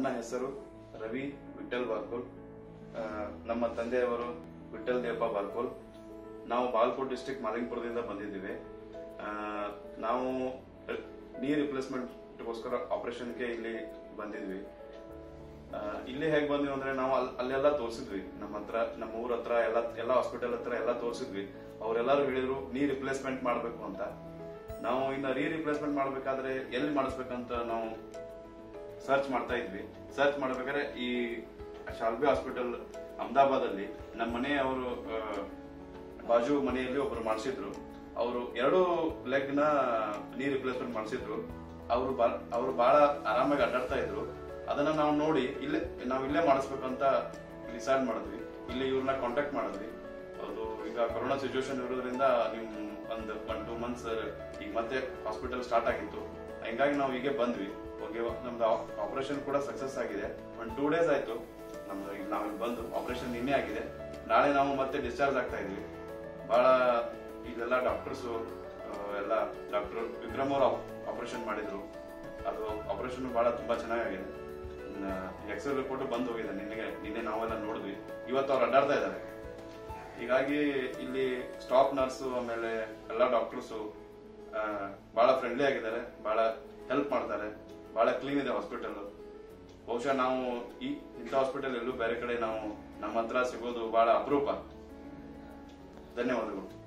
ನನ್ನ ಹೆಸರು ರವಿ ವಿಠಲ್ ಬಾರ್ಕೋಲ್ ಆ, ನಮ್ಮ ತಂದೆಯವರು ವಿಠಲ್ ದೇಪ ಬಾರ್ಕೋಲ್ ನಾವು ಬಾಲ್ಕೋಟ್ ಡಿಸ್ಟ್ರಿಕ್ಟ್ ಮಾಲಿಂಗ್ಪುರದಿಂದ ಬಂದಿದ್ದೀವಿ ಆ, ನಾವು ನೀ ರಿಪ್ಲೇಸ್ಮೆಂಟ್ಗೋಸ್ಕರ ಆಪರೇಷನ್ಗೆ ಇಲ್ಲಿ ಬಂದಿದ್ವಿ ಆ, ಇಲ್ಲಿ ಹೇಗೆ ಬಂದ್ವಿ ಅಂದ್ರೆ ನಾವು ಅಲ್- ಅಲ್ಲೆಲ್ಲ ತೋರಿಸಿದ್ವಿ ನಮ್ಮ ಹತ್ರ ನಮ್ಮ ಊರ ಹತ್ರ ಎಲ್ಲ ಎಲ್ಲ ಹಾಸ್ಪಿಟಲ್ ಹತ್ರ ಎಲ್ಲ ತೋರಿಸಿದ್ವಿ ಅವರೆಲ್ಲರೂ ಹೇಳಿದ್ರು ನೀ ರಿಪ್ಲೇಸ್ಮೆಂಟ್ ಮಾಡಬೇಕು ಅಂತ ನಾವು ಇನ್ನ ರೀ ರಿಪ್ಲೇಸ್ಮೆಂಟ್ ಮಾಡ್ಬೇಕಾದ್ರೆ ಎಲ್ಲಿ ಮಾಡಿಸ್ಬೇಕಂತ ನಾವು ಸರ್ಚ್ ಮಾಡ್ತಾ ಇದ್ವಿ ಸರ್ಚ್ ಮಾಡ್ಬೇಕಾದ್ರೆ ಈ ಶಾಲ್ಬಿ ಹಾಸ್ಪಿಟಲ್ ಅಹಮದಾಬಾದ್ ಅಲ್ಲಿ ನಮ್ಮ ಮನೆಯವರು ಆ, ಬಾಜು ಮನೆಯಲ್ಲಿ ಒಬ್ರು ಮಾಡಿಸಿದ್ರು ಅವರು ಎರಡು ಲೆಗ್ ನ ನೀ ರಿಪ್ಲೇಸ್ಮೆಂಟ್ ಮಾಡಿಸಿದ್ರು ಅವರು ಅವರು ಬಹಳ ಆರಾಮಾಗಿ ಅಡ್ಡಾಡ್ತಾ ಇದ್ರು ಅದನ್ನ ನಾವು ನೋಡಿ ಇಲ್ಲೇ ನಾವು ಇಲ್ಲೇ ಮಾಡಿಸ್ಬೇಕಂತ ಡಿಸೈಡ್ ಮಾಡಿದ್ವಿ ಇಲ್ಲಿ ಇವ್ರನ್ನ ಕಾಂಟ್ಯಾಕ್ಟ್ ಮಾಡಿದ್ವಿ ಅದು ಈಗ ಕೊರೋನಾ ಸಿಚುವೇಶನ್ ಇರೋದ್ರಿಂದ ನೀವು ಒಂದು ಒನ್ ಟೂ ಮಂತ್ಸ್ ಈಗ ಮತ್ತೆ ಹಾಸ್ಪಿಟಲ್ ಸ್ಟಾರ್ಟ್ ಆಗಿತ್ತು ಹಿಂಗಾಗಿ ನಾವು ಹೀಗೆ ಬಂದ್ವಿ ಹೋಗಿ ನಮ್ದು ಆಪರೇಷನ್ ಕೂಡ ಸಕ್ಸಸ್ ಆಗಿದೆ ಒಂದು ಟೂ ಡೇಸ್ ಆಯ್ತು ನಮ್ದು ಈಗ ನಾವು ಇಲ್ಲಿ ಬಂದು ಆಪರೇಷನ್ ನಿನ್ನೆ ಆಗಿದೆ ನಾಳೆ ನಾವು ಮತ್ತೆ ಡಿಸ್ಚಾರ್ಜ್ ಆಗ್ತಾ ಇದ್ವಿ ಬಹಳ ಇಲ್ಲೆಲ್ಲ ಡಾಕ್ಟರ್ಸ್ ಎಲ್ಲ ಡಾಕ್ಟರ್ ವಿಕ್ರಮ್ ಅವರು ಆಪರೇಷನ್ ಮಾಡಿದ್ರು ಅದು ಆಪರೇಷನ್ ಬಹಳ ತುಂಬಾ ಚೆನ್ನಾಗಿದೆ ಎಕ್ಸ್ರೇ ರಿಪೋರ್ಟ್ ಬಂದು ಹೋಗಿದೆ ನಿನ್ನೆ ನಿನ್ನೆ ನಾವೆಲ್ಲ ನೋಡಿದ್ವಿ ಇವತ್ತು ಅವ್ರು ಅಡ್ಡಾಡ್ತಾ ಇದ್ದಾರೆ ಹೀಗಾಗಿ ಇಲ್ಲಿ ಸ್ಟಾಫ್ ನರ್ಸು ಆಮೇಲೆ ಎಲ್ಲ ಡಾಕ್ಟರ್ಸು ಬಹಳ ಫ್ರೆಂಡ್ಲಿ ಆಗಿದ್ದಾರೆ ಬಹಳ ಹೆಲ್ಪ್ ಮಾಡ್ತಾರೆ ಬಹಳ ಕ್ಲೀನ್ ಇದೆ ಹಾಸ್ಪಿಟಲ್ ಬಹುಶಃ ನಾವು ಈ ಇಂಥ ಹಾಸ್ಪಿಟಲ್ ಎಲ್ಲೂ ಬೇರೆ ಕಡೆ ನಾವು ನಮ್ಮ ಹತ್ರ ಸಿಗೋದು ಬಹಳ ಅಪರೂಪ ಧನ್ಯವಾದಗಳು